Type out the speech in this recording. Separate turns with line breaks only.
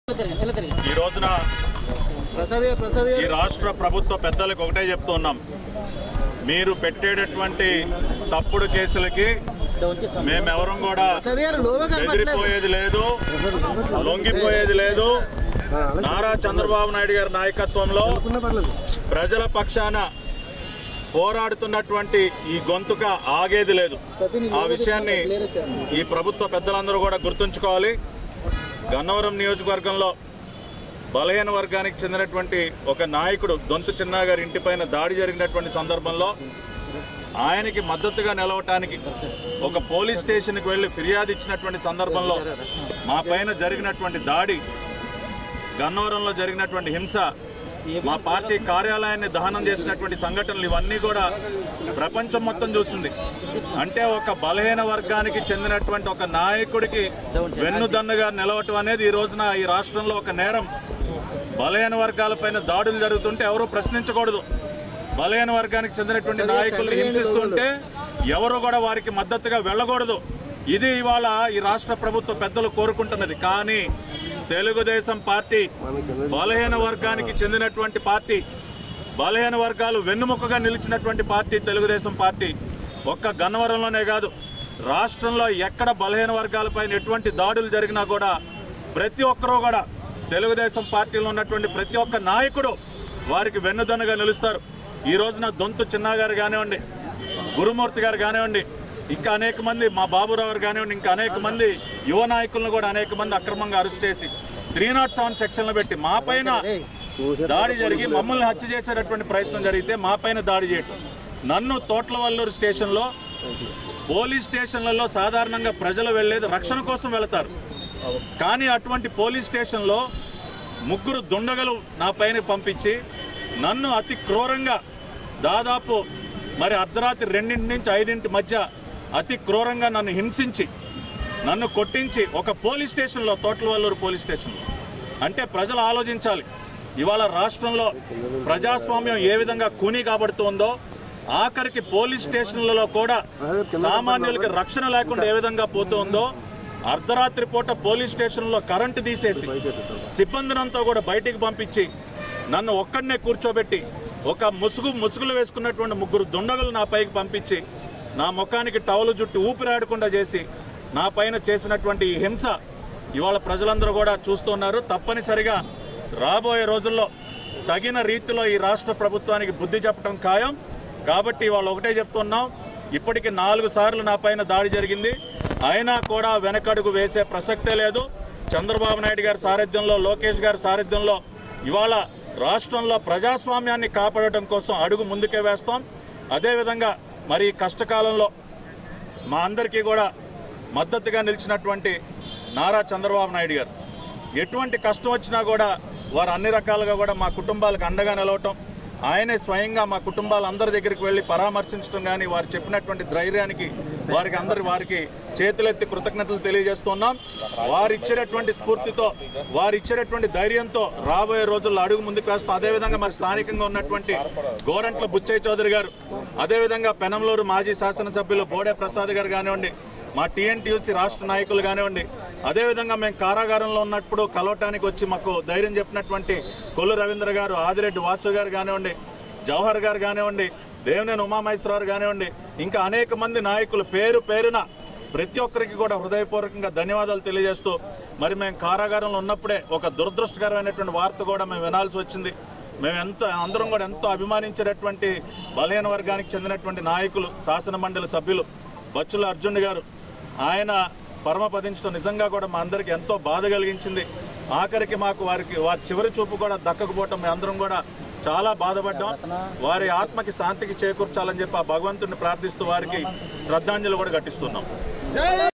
ఈ రోజున
ప్రసాద్ గారు ప్రసాద్
ఈ రాష్ట్ర ప్రభుత్వ పెద్దలకు ఒకటే చెప్తున్నాం మీరు పెట్టేటటువంటి తప్పుడు కేసులకి మేమెవరం కూడా
ప్రసాద్ గారు లోగా కనపడలేదు
బెదిరిపోయేది లేదు లొంగిపోయేది లేదు నారా చంద్రబాబు నాయుడు గారి నాయకత్వంలో ప్రజల పక్షాన పోరాడుతున్నటువంటి ఈ గొంతుక ఆగేది లేదు ఆ విషయాన్ని ఈ ప్రభుత్వ పెద్దలందరూ కూడా గుర్తుంచుకోవాలి గన్నవరం నియోజకవర్గంలో బలహీన వర్గానికి చెందినటువంటి ఒక నాయకుడు దొంతు చిన్నా గారి ఇంటిపైన దాడి జరిగినటువంటి సందర్భంలో ఆయనకి మద్దతుగా నిలవటానికి ఒక పోలీస్ స్టేషన్కి వెళ్ళి ఫిర్యాదు ఇచ్చినటువంటి సందర్భంలో మా పైన జరిగినటువంటి దాడి గన్నవరంలో జరిగినటువంటి హింస మా పార్టీ కార్యాలయాన్ని దహనం చేసినటువంటి సంఘటనలు ఇవన్నీ కూడా ప్రపంచం మొత్తం చూస్తుంది అంటే ఒక బలహీన వర్గానికి చెందినటువంటి ఒక నాయకుడికి వెన్నుదన్నుగా నిలవటం అనేది ఈ రోజున ఈ రాష్ట్రంలో ఒక నేరం బలహీన వర్గాలపైన దాడులు జరుగుతుంటే ఎవరూ ప్రశ్నించకూడదు బలహీన వర్గానికి చెందినటువంటి నాయకుల్ని హింసిస్తుంటే ఎవరు కూడా వారికి మద్దతుగా వెళ్ళకూడదు ఇది ఇవాళ ఈ రాష్ట్ర ప్రభుత్వ పెద్దలు కోరుకుంటున్నది కానీ తెలుగుదేశం పార్టీ బలహీన వర్గానికి చెందినటువంటి పార్టీ బలహీన వర్గాలు వెన్నుముకగా నిలిచినటువంటి పార్టీ తెలుగుదేశం పార్టీ ఒక్క గన్నవరంలోనే కాదు రాష్ట్రంలో ఎక్కడ బలహీన వర్గాలపైన ఎటువంటి దాడులు జరిగినా కూడా ప్రతి ఒక్కరూ కూడా తెలుగుదేశం పార్టీలో ఉన్నటువంటి ప్రతి ఒక్క నాయకుడు వారికి వెన్నుదన్నుగా నిలుస్తారు ఈ రోజున దొంతు చిన్నా గారు కానివ్వండి గురుమూర్తి గారు కానివ్వండి ఇంకా అనేక మంది మా బాబురావు గారు కానివ్వండి ఇంకా అనేక మంది యువ నాయకులను కూడా అనేక మంది అక్రమంగా అరెస్ట్ చేసి త్రీ నాట్ సెవెన్ సెక్షన్లు పెట్టి మా పైన దాడి జరిగి మమ్మల్ని హత్య చేసేటటువంటి ప్రయత్నం జరిగితే మా పైన దాడి చేయటం నన్ను తోట్లవల్లూరు స్టేషన్లో పోలీస్ స్టేషన్లలో సాధారణంగా ప్రజలు వెళ్ళేది రక్షణ కోసం వెళతారు కానీ అటువంటి పోలీస్ స్టేషన్లో ముగ్గురు దుండగలు నా పైన పంపించి నన్ను అతి క్రూరంగా దాదాపు మరి అర్ధరాత్రి రెండింటి నుంచి ఐదింటి మధ్య అతి క్రూరంగా నన్ను హింసించి నన్ను కొట్టించి ఒక పోలీస్ స్టేషన్లో తోటలవల్లూరు పోలీస్ స్టేషన్లో అంటే ప్రజలు ఆలోచించాలి ఇవాళ రాష్ట్రంలో ప్రజాస్వామ్యం ఏ విధంగా కూనీ కాబడుతుందో ఆఖరికి పోలీస్ స్టేషన్లలో కూడా సామాన్యులకి రక్షణ లేకుండా ఏ విధంగా పోతుందో అర్ధరాత్రి పూట పోలీస్ స్టేషన్లో కరెంటు తీసేసి సిబ్బందినంతా కూడా బయటికి పంపించి నన్ను ఒక్కడనే కూర్చోబెట్టి ఒక ముసుగు ముసుగులు వేసుకున్నటువంటి ముగ్గురు దుండగులు నా పైకి పంపించి నా ముఖానికి టవలు జుట్టు ఊపిరాడకుండా చేసి నా పైన చేసినటువంటి ఈ హింస ఇవాళ ప్రజలందరూ కూడా చూస్తున్నారు తప్పనిసరిగా రాబోయే రోజుల్లో తగిన రీతిలో ఈ రాష్ట్ర ప్రభుత్వానికి బుద్ధి చెప్పడం ఖాయం కాబట్టి ఇవాళ ఒకటే చెప్తున్నాం ఇప్పటికి నాలుగు సార్లు నా పైన దాడి జరిగింది అయినా కూడా వెనకడుగు వేసే ప్రసక్తే లేదు చంద్రబాబు నాయుడు గారి సారథ్యంలో లోకేష్ గారి సారథ్యంలో ఇవాళ రాష్ట్రంలో ప్రజాస్వామ్యాన్ని కాపాడటం కోసం అడుగు ముందుకే వేస్తాం అదేవిధంగా మరి ఈ కష్టకాలంలో మా అందరికీ కూడా మద్దతుగా నిలిచినటువంటి నారా చంద్రబాబు నాయుడు గారు ఎటువంటి కష్టం వచ్చినా కూడా వారు అన్ని రకాలుగా కూడా మా కుటుంబాలకు అండగా నిలవటం ఆయనే స్వయంగా మా కుటుంబాలందరి దగ్గరికి వెళ్ళి పరామర్శించడం కానీ వారు చెప్పినటువంటి ధైర్యానికి వారికి అందరి వారికి చేతులెత్తి కృతజ్ఞతలు తెలియజేస్తున్నాం వారు ఇచ్చినటువంటి స్ఫూర్తితో వారు ఇచ్చినటువంటి ధైర్యంతో రాబోయే రోజుల్లో అడుగు ముందుకు వేస్తాం అదేవిధంగా మరి స్థానికంగా ఉన్నటువంటి గోరంట్ల బుచ్చయ్య చౌదరి గారు అదేవిధంగా పెనంలూరు మాజీ శాసనసభ్యులు బోడే ప్రసాద్ గారు కానివ్వండి మా టీఎన్టీయూసీ రాష్ట్ర నాయకులు కానివ్వండి అదేవిధంగా మేము కారాగారంలో ఉన్నప్పుడు కలవటానికి వచ్చి మాకు ధైర్యం చెప్పినటువంటి కొల్లు రవీంద్ర గారు ఆదిరెడ్డి వాసు గారు కానివ్వండి జవహర్ గారు కానివ్వండి దేవినేని ఉమామహేశ్వరరావు కానివ్వండి ఇంకా అనేక మంది నాయకులు పేరు పేరున ప్రతి ఒక్కరికి కూడా హృదయపూర్వకంగా ధన్యవాదాలు తెలియజేస్తూ మరి మేము కారాగారంలో ఉన్నప్పుడే ఒక దురదృష్టకరమైనటువంటి వార్త కూడా మేము వినాల్సి వచ్చింది మేము ఎంత అందరం కూడా ఎంతో అభిమానించేటటువంటి బలహీన వర్గానికి చెందినటువంటి నాయకులు శాసన మండలి సభ్యులు బచ్చుల అర్జున్ గారు ఆయన పరమపదించడం నిజంగా కూడా మా అందరికి ఎంతో బాధ కలిగించింది ఆఖరికి మాకు వారికి వారి చివరి చూపు కూడా దక్కకపోవటం మేము అందరం కూడా చాలా బాధపడ్డాం వారి ఆత్మకి శాంతికి చేకూర్చాలని చెప్పి ఆ భగవంతుడిని ప్రార్థిస్తూ వారికి శ్రద్ధాంజలి కూడా ఘటిస్తున్నాం